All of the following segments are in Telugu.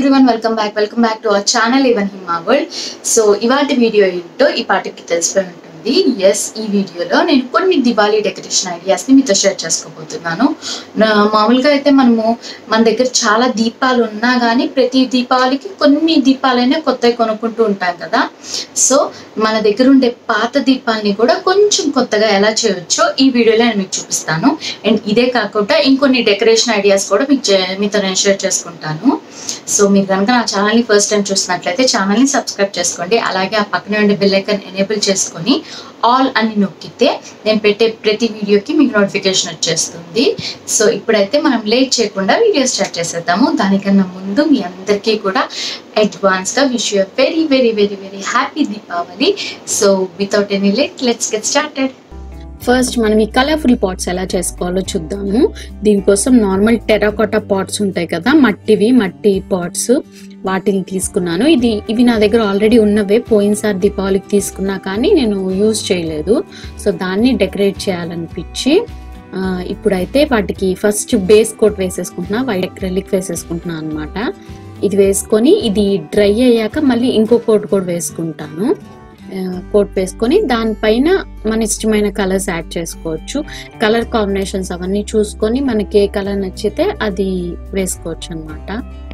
everyone welcome back welcome back to our channel even Hima world so ఇవాటి వీడియో ఏంటో ఈ పాటికి తెలిసిపోయి ఉంటుంది ఎస్ ఈ వీడియోలో నేను కొన్ని దివాళీ డెకరేషన్ ఐడియాస్ని మీతో షేర్ చేసుకోబోతున్నాను నా- మామూలుగా అయితే మనము మన దగ్గర చాలా దీపాలు ఉన్నా కానీ ప్రతి దీపావళికి కొన్ని దీపాలైనా కొత్తవి కొనుక్కుంటూ ఉంటాం కదా సో మన దగ్గర ఉండే పాత దీపాలని కూడా కొంచెం కొత్తగా ఎలా చేయొచ్చో ఈ వీడియోలో నేను మీకు చూపిస్తాను అండ్ ఇదే కాకుండా ఇంకొన్ని డెకరేషన్ ఐడియాస్ కూడా మీకు చే- మీతో నేను షేర్ చేసుకుంటాను సో మీరు కనుక నా ఛానల్ని ఫస్ట్ టైం చూసినట్లయితే ఛానల్ని సబ్స్క్రైబ్ చేసుకోండి అలాగే ఆ పక్కనే ఉండే బెల్ ఐకన్ ఎనేబుల్ చేసుకొని ఆల్ అని నొక్కితే నేను పెట్టే ప్రతి వీడియోకి మీకు నోటిఫికేషన్ వచ్చేస్తుంది సో ఇప్పుడైతే మనం లేట్ చేయకుండా వీడియో స్టార్ట్ చేసేద్దాము దానికన్నా ముందు మీ అందరికీ కూడా అడ్వాన్స్గా wish you very very very very happy Deepavali so without any late let's get started first మనం ఈ కలర్ఫుల్ పాట్స్ ఎలా చేసుకోవాలో చూద్దాము దీనికోసం నార్మల్ టెరాకోటా పాట్స్ ఉంటాయి కదా మట్టివి మట్టి పాట్స్ వాటిని తీసుకున్నాను ఇది ఇవి నా దగ్గర ఆల్రెడీ ఉన్నవే పోయినసారి దీపావళికి తీసుకున్నా కానీ నేను యూజ్ చేయలేదు సో దాన్ని డెకరేట్ చేయాలనిపించి ఆ, ఇప్పుడైతే వాటికి ఫస్ట్ బేస్ కోట్ వేసేసుకుంటున్నా వైట్ అక్రెలిక్ వేసేసుకుంటున్నా అనమాట ఇది వేసుకొని ఇది డ్రై అయ్యాక మళ్ళీ ఇంకో కోట్ కూడా వేసుకుంటాను కోట్ వేసుకొని దానిపైన మన ఇష్టమైన కలర్స్ యాడ్ చేసుకోవచ్చు కలర్ కాంబినేషన్స్ అవన్నీ చూసుకొని మనకి ఏ కలర్ నచ్చితే అది వేసుకోవచ్చు అనమాట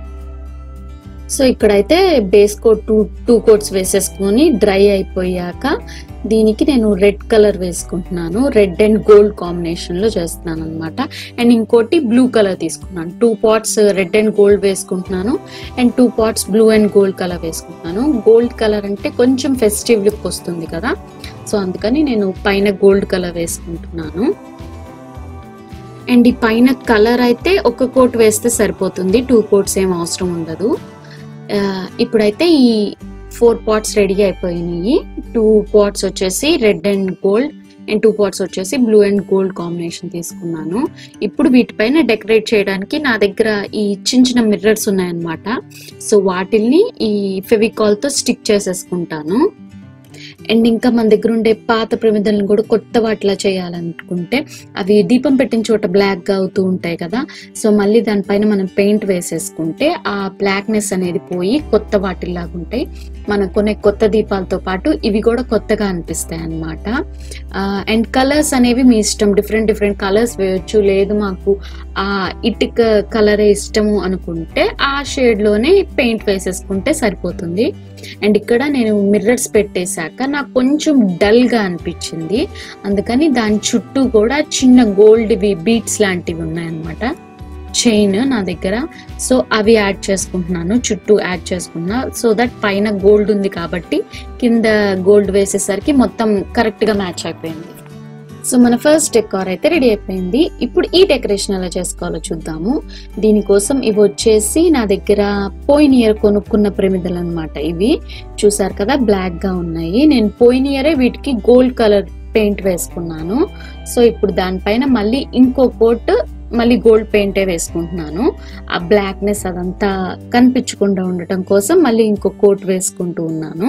సో ఇక్కడైతే base coat two two coats వేసేసుకొని డ్రై అయిపోయాక దీనికి నేను రెడ్ కలర్ వేసుకుంటున్నాను రెడ్ అండ్ గోల్డ్ కాంబినేషన్ లో చేస్తున్నాను అనమాట అండ్ ఇంకోటి బ్లూ కలర్ తీసుకున్నాను two pots red and gold వేసుకుంటున్నాను and two pots blue and gold colour వేసుకుంటున్నాను గోల్డ్ కలర్ అంటే కొంచెం ఫెస్టివ్ లుక్ వస్తుంది కదా సో అందుకని నేను పైన గోల్డ్ కలర్ వేసుకుంటున్నాను అండ్ ఈ పైన కలర్ అయితే ఒక కోట్ వేస్తే సరిపోతుంది టూ కోట్స్ ఏం అవసరం ఉండదు ఆ, ఇప్పుడైతే ఈ ఫోర్ పాట్స్ రెడీ అయిపోయినాయి టూ పాట్స్ వచ్చేసి red and gold and two pots వచ్చేసి బ్లూ అండ్ గోల్డ్ కాంబినేషన్ తీసుకున్నాను ఇప్పుడు వీటిపైన డెకరేట్ చేయడానికి నా దగ్గర ఈ చిన్న చిన్న మిర్రర్స్ ఉన్నాయన్నమాట సో వాటిల్ని ఈ ఫెవికాల్ తో స్టిక్ చేసేసుకుంటాను అండ్ ఇంకా మన దగ్గర ఉండే పాత ప్రమిదలను కూడా కొత్త వాటిలా చేయాలనుకుంటే అవి దీపం పెట్టిన చోట బ్లాక్ గా అవుతూ ఉంటాయి కదా సో మళ్ళీ దానిపైన మనం పెయింట్ వేసేసుకుంటే ఆ బ్లాక్నెస్ అనేది పోయి కొత్త వాటిలాగా ఉంటాయి మనం కొనే కొత్త దీపాలతో పాటు ఇవి కూడా కొత్తగా అనిపిస్తాయి అన్నమాట అండ్ కలర్స్ అనేవి మీ ఇష్టం డిఫరెంట్ డిఫరెంట్ కలర్స్ వేయొచ్చు లేదు మాకు ఆ ఇటుక కలరే ఇష్టము అనుకుంటే ఆ షేడ్ లోనే పెయింట్ వేసేసుకుంటే సరిపోతుంది అండ్ ఇక్కడ నేను మిర్రర్స్ పెట్టేశాక నాకు కొంచెం డల్ గా అనిపించింది అందుకని దాని చుట్టూ కూడా చిన్న గోల్డ్ బీట్స్ లాంటివి ఉన్నాయన్నమాట చైన్ నా దగ్గర సో అవి యాడ్ చేసుకుంటున్నాను చుట్టూ యాడ్ చేసుకున్నా సో దట్ పైన గోల్డ్ ఉంది కాబట్టి కింద గోల్డ్ వేసేసరికి మొత్తం కరెక్ట్ గా మ్యాచ్ అయిపోయింది సో మన ఫస్ట్ డెకార్ అయితే రెడీ అయిపోయింది ఇప్పుడు ఈ డెకరేషన్ ఎలా చేసుకోవాలో చూద్దాము దీనికోసం ఇవి వచ్చేసి నా దగ్గర పోయిన ఇయర్ కొనుక్కున్న ప్రమిదలు అనమాట ఇవి చూసారు కదా బ్లాక్ గా ఉన్నాయి నేను పోయిన ఇయరే వీటికి గోల్డ్ కలర్ పెయింట్ వేసుకున్నాను సో ఇప్పుడు దానిపైన మళ్ళీ ఇంకో కోట్ మళ్ళీ గోల్డ్ పెయింటే వేసుకుంటున్నాను ఆ బ్లాక్నెస్ అదంతా కనిపించకుండా ఉండటం కోసం మళ్ళీ ఇంకో కోట్ వేసుకుంటూ ఉన్నాను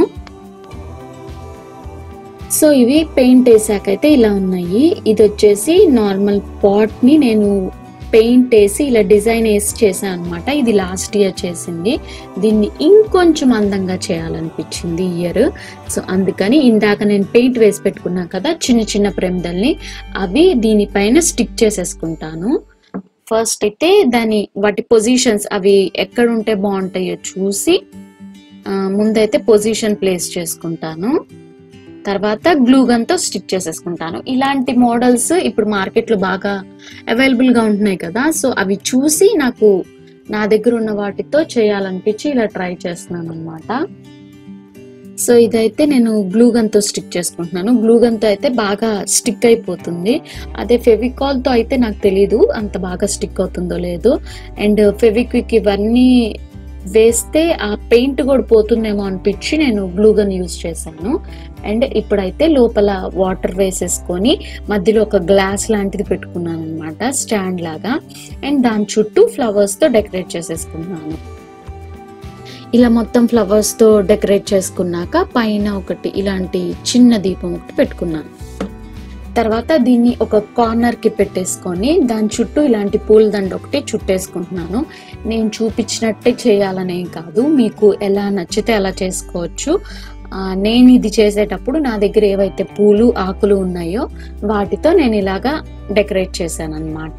సో ఇవి పెయింట్ వేసాకైతే ఇలా ఉన్నాయి ఇది వచ్చేసి నార్మల్ పాట్ ని నేను పెయింట్ వేసి ఇలా డిజైన్ వేసి చేశాను అనమాట ఇది లాస్ట్ ఇయర్ చేసింది దీన్ని ఇంకొంచెం అందంగా చేయాలనిపించింది ఇయర్ సో అందుకని ఇందాక నేను పెయింట్ వేసి పెట్టుకున్నా కదా చిన్న చిన్న ప్రమిదల్ని అవి దీనిపైన స్టిక్ చేసేసుకుంటాను ఫస్ట్ అయితే దాని వాటి పొజిషన్స్ అవి ఎక్కడ ఉంటే బాగుంటాయో చూసి ఆ, ముందైతే పొజిషన్ ప్లేస్ చేసుకుంటాను తర్వాత గ్లూ గన్ తో స్టిక్ చేసేసుకుంటాను ఇలాంటి మోడల్స్ ఇప్పుడు మార్కెట్ లో బాగా అవైలబుల్ గా ఉంటున్నాయి కదా సో అవి చూసి నాకు నా దగ్గర ఉన్న వాటితో చేయాలనిపించి ఇలా ట్రై చేస్తున్నాను అనమాట సో ఇదైతే నేను గ్లూ గన్ తో స్టిక్ చేసుకుంటున్నాను గ్లూ గన్ తో అయితే బాగా స్టిక్ అయిపోతుంది అదే ఫెవికాల్ తో అయితే నాకు తెలీదు అంత బాగా స్టిక్ అవుతుందో లేదో అండ్ ఫెవిక్విక్ ఇవన్నీ వేస్తే ఆ పెయింట్ కూడా పోతుందేమో అనిపించి నేను గ్లూ గన్ యూజ్ చేశాను అండ్ ఇప్పుడైతే లోపల వాటర్ వేసేసుకొని మధ్యలో ఒక గ్లాస్ లాంటిది పెట్టుకున్నాను అనమాట స్టాండ్ లాగా అండ్ దాని చుట్టూ ఫ్లవర్స్ తో డెకరేట్ చేసేసుకున్నాను ఇలా మొత్తం ఫ్లవర్స్ తో డెకరేట్ చేసుకున్నాక పైన ఒకటి ఇలాంటి చిన్న దీపం ఒకటి పెట్టుకున్నాను తర్వాత దీన్ని ఒక కార్నర్ కి పెట్టేసుకొని దాని చుట్టూ ఇలాంటి పూల దండ ఒకటి చుట్టేసుకుంటున్నాను నేను చూపించినట్టే చేయాలనేం కాదు మీకు ఎలా నచ్చితే అలా చేసుకోవచ్చు ఆ, నేను ఇది చేసేటప్పుడు నా దగ్గర ఏవైతే పూలు ఆకులు ఉన్నాయో వాటితో నేను ఇలాగా డెకరేట్ చేశాను అనమాట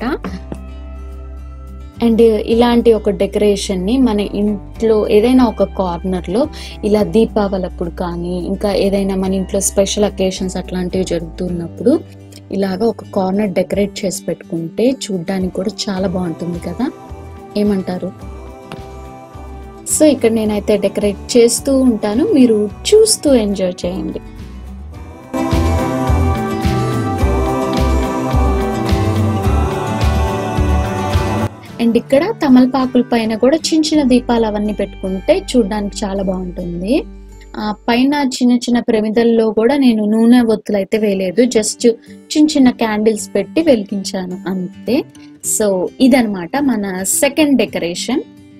అండ్ ఇలాంటి ఒక డెకరేషన్ ని మన ఇంట్లో ఏదైనా ఒక కార్నర్ లో ఇలా దీపావళి అప్పుడు కానీ ఇంకా ఏదైనా మన ఇంట్లో స్పెషల్ అకేషన్స్ అట్లాంటివి జరుగుతున్నప్పుడు ఇలాగా ఒక కార్నర్ డెకరేట్ చేసి పెట్టుకుంటే చూడ్డానికి కూడా చాలా బాగుంటుంది కదా ఏమంటారు సో ఇక్కడ నేనైతే డెకరేట్ చేస్తూ ఉంటాను మీరు చూస్తూ ఎంజాయ్ చేయండి అండ్ ఇక్కడ తమలపాకుల పైన కూడా చిన్న చిన్న దీపాలు అవన్నీ పెట్టుకుంటే చూడడానికి చాలా బాగుంటుంది ఆ పైన చిన్న చిన్న ప్రమిదల్లో కూడా నేను నూనె ఒత్తులు అయితే వేయలేదు జస్ట్ చిన్న చిన్న క్యాండిల్స్ పెట్టి వెలిగించాను అంతే సో ఇదనమాట మన సెకండ్ డెకరేషన్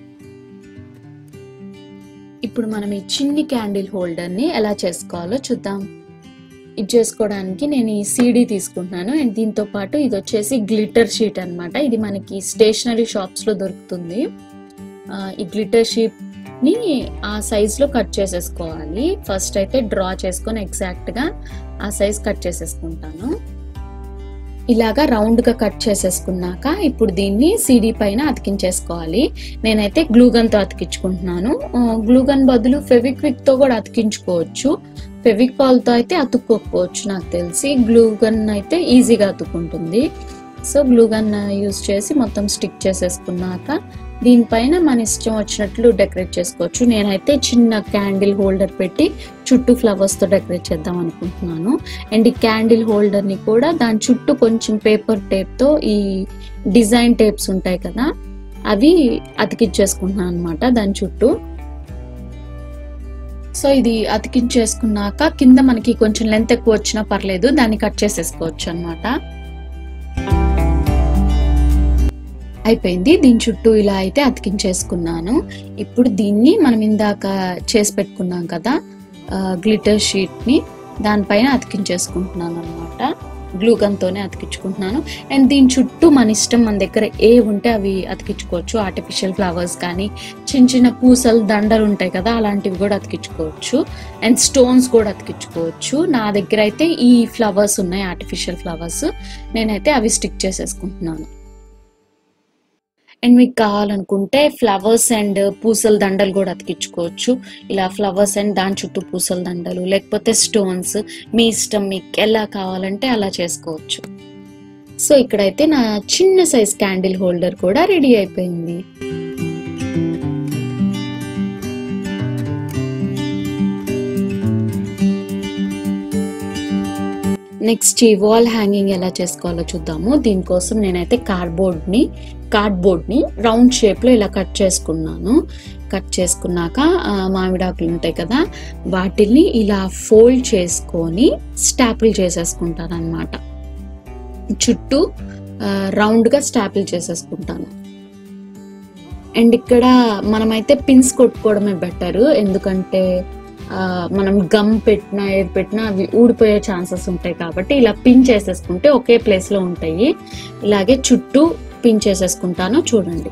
ఇప్పుడు మనం ఈ చిన్ని క్యాండిల్ హోల్డర్ ని ఎలా చేసుకోవాలో చూద్దాం ఇది చేసుకోవడానికి నేను ఈ సీడీ తీసుకుంటున్నాను అండ్ దీంతో పాటు ఇది వచ్చేసి గ్లిటర్ షీట్ అన్నమాట ఇది మనకి స్టేషనరీ షాప్స్ లో దొరుకుతుంది ఆ, ఈ గ్లిటర్ షీట్ ని ఆ సైజ్ లో కట్ చేసేసుకోవాలి ఫస్ట్ అయితే డ్రా చేసుకొని ఎగ్జాక్ట్ గా ఆ సైజ్ కట్ చేసేసుకుంటాను ఇలాగా రౌండ్ గా కట్ చేసేసుకున్నాక ఇప్పుడు దీన్ని సీడీ పైన అతికించేసుకోవాలి నేనైతే గ్లూగన్ తో అతికించుకుంటున్నాను గ్లూగన్ బదులు ఫెవిక్విక్ తో కూడా అతికించుకోవచ్చు ఫెవికాల్ తో అయితే అతుక్కోకపోవచ్చు నాకు తెలిసి గ్లూగన్ అయితే ఈజీగా అతుక్కుంటుంది సో గ్లూగన్ యూస్ చేసి మొత్తం స్టిక్ చేసేసుకున్నాక దీనిపైన మన ఇష్టం వచ్చినట్లు డెకరేట్ చేసుకోవచ్చు నేనైతే చిన్న క్యాండిల్ హోల్డర్ పెట్టి చుట్టూ ఫ్లవర్స్ తో డెకరేట్ చేద్దాం అనుకుంటున్నాను అండ్ ఈ క్యాండిల్ హోల్డర్ ని కూడా దాని చుట్టూ కొంచెం పేపర్ టేప్ తో ఈ డిజైన్ టేప్స్ ఉంటాయి కదా అవి అతికించేసుకుంటున్నాను అనమాట దాని చుట్టూ సో ఇది అతికించేసుకున్నాక కింద మనకి కొంచెం లెంత్ ఎక్కువ వచ్చినా పర్లేదు దాన్ని కట్ చేసేసుకోవచ్చు అనమాట అయిపోయింది దీని చుట్టూ ఇలా అయితే అతికించేసుకున్నాను ఇప్పుడు దీన్ని మనం ఇందాక చేసి పెట్టుకున్నాం కదా గ్లిటర్ షీట్ ని దానిపైన అతికించేసుకుంటున్నాను అనమాట గ్లూగన్ తోనే అతికించుకుంటున్నాను అండ్ దీని చుట్టూ మన ఇష్టం మన దగ్గర ఏ ఉంటే అవి అతికించుకోవచ్చు ఆర్టిఫిషియల్ ఫ్లవర్స్ కానీ చిన్న చిన్న పూసలు దండలు ఉంటాయి కదా అలాంటివి కూడా అతికించుకోవచ్చు అండ్ స్టోన్స్ కూడా అతికించుకోవచ్చు నా దగ్గర అయితే ఈ ఫ్లవర్స్ ఉన్నాయి ఆర్టిఫిషియల్ ఫ్లవర్స్ నేనైతే అవి స్టిక్ చేసేసుకుంటున్నాను అండ్ మీకు కావాలనుకుంటే ఫ్లవర్స్ అండ్ పూసల దండలు కూడా అతికించుకోవచ్చు ఇలా ఫ్లవర్స్ అండ్ దాని చుట్టూ పూసల దండలు లేకపోతే స్టోన్స్ మీ ఇష్టం మీకు ఎలా కావాలంటే అలా చేసుకోవచ్చు సో ఇక్కడైతే నా చిన్న సైజ్ క్యాండిల్ హోల్డర్ కూడా రెడీ అయిపోయింది నెక్స్ట్ ఈ వాల్ హ్యాంగింగ్ ఎలా చేసుకోవాలో చూద్దాము దీనికోసం నేనైతే కార్డ్బోర్డ్ ని కార్డ్బోర్డ్ ని రౌండ్ షేప్ లో ఇలా కట్ చేసుకున్నాను కట్ చేసుకున్నాక ఆ, మామిడాకులు ఉంటాయి కదా వాటిని ఇలా ఫోల్డ్ చేసుకొని స్టాపుల్ చేసేసుకుంటాను అనమాట చుట్టూ రౌండ్ గా స్టాపుల్ చేసేసుకుంటాను అండ్ ఇక్కడ మనమైతే పిన్స్ కొట్టుకోవడమే బెటర్ ఎందుకంటే ఆ, మనం గమ్ పెట్టినా ఏది పెట్టినా అవి ఊడిపోయే ఛాన్సెస్ ఉంటాయి కాబట్టి ఇలా పిన్ చేసేసుకుంటే ఒకే ప్లేస్ లో ఉంటాయి ఇలాగే చుట్టూ పిన్ చేసేసుకుంటాను చూడండి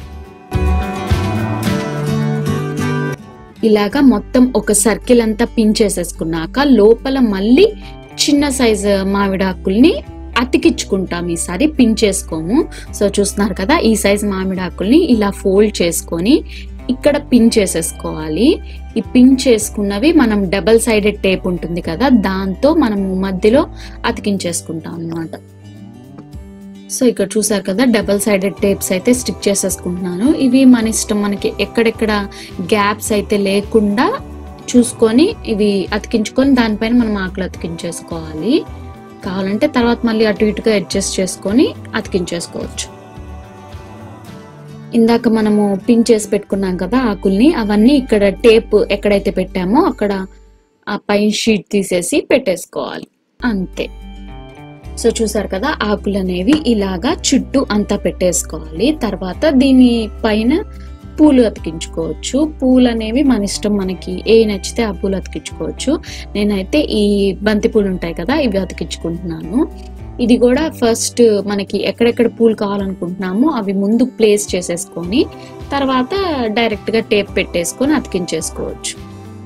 ఇలాగా మొత్తం ఒక సర్కిల్ అంతా పిన్ చేసేసుకున్నాక లోపల మళ్ళీ చిన్న సైజ్ మామిడాకుల్ని అతికించుకుంటాం ఈసారి పిన్ చేసుకోము సో చూస్తున్నారు కదా ఈ సైజ్ మామిడాకుల్ని ఇలా ఫోల్డ్ చేసుకొని ఇక్కడ పిన్ చేసేసుకోవాలి ఈ పిన్ చేసుకున్నవి మనం డబల్ సైడెడ్ టేప్ ఉంటుంది కదా దాంతో మనము మధ్యలో అతికించేసుకుంటాం అన్నమాట సో ఇక్కడ చూసారు కదా డబల్ సైడెడ్ టేప్స్ అయితే స్టిక్ చేసేసుకుంటున్నాను ఇవి మన ఇష్టం మనకి ఎక్కడెక్కడ గ్యాప్స్ అయితే లేకుండా చూసుకొని ఇవి అతికించుకొని దానిపైన మనం ఆకులు అతికించేసుకోవాలి కావాలంటే తర్వాత మళ్ళీ అటు ఇటుగా అడ్జస్ట్ చేసుకొని అతికించేసుకోవచ్చు ఇందాక మనము పిన్ చేసి పెట్టుకున్నాం కదా ఆకుల్ని అవన్నీ ఇక్కడ టేప్ ఎక్కడైతే పెట్టామో అక్కడ ఆ పైన షీట్ తీసేసి పెట్టేసుకోవాలి అంతే సో చూసారు కదా ఆకులు అనేవి ఇలాగా చుట్టూ అంతా పెట్టేసుకోవాలి తర్వాత దీని పైన పూలు అతికించుకోవచ్చు పూలు అనేవి మన ఇష్టం మనకి ఏ నచ్చితే ఆ పూలు అతికించుకోవచ్చు నేనైతే ఈ బంతి పూలు ఉంటాయి కదా ఇవి అతికించుకుంటున్నాను ఇది కూడా ఫస్ట్ మనకి ఎక్కడెక్కడ పూలు కావాలనుకుంటున్నామో అవి ముందు ప్లేస్ చేసేసుకొని తర్వాత డైరెక్ట్గా టేప్ పెట్టేసుకొని అతికించేసుకోవచ్చు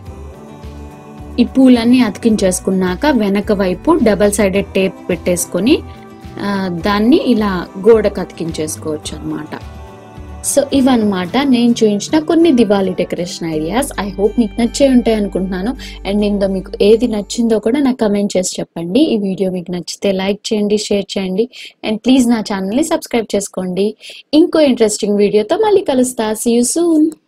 ఈ పూలన్నీ అతికించేసుకున్నాక వెనక వైపు డబల్ సైడెడ్ టేప్ పెట్టేసుకొని ఆ, దాన్ని ఇలా గోడకు అతికించేసుకోవచ్చు అనమాట సో ఇవన్నమాట నేను చూపించిన కొన్ని Diwali decoration ideas I hope మీకు నచ్చే ఉంటాయి అనుకుంటున్నాను అండ్ ఇందులో మీకు ఏది నచ్చిందో కూడా నాకు కమెంట్ చేసి చెప్పండి ఈ వీడియో మీకు నచ్చితే లైక్ చేయండి షేర్ చేయండి అండ్ ప్లీజ్ నా ఛానల్ని సబ్స్క్రైబ్ చేసుకోండి ఇంకో ఇంట్రెస్టింగ్ వీడియోతో మళ్ళీ కలుస్తా సీ యూ సూన్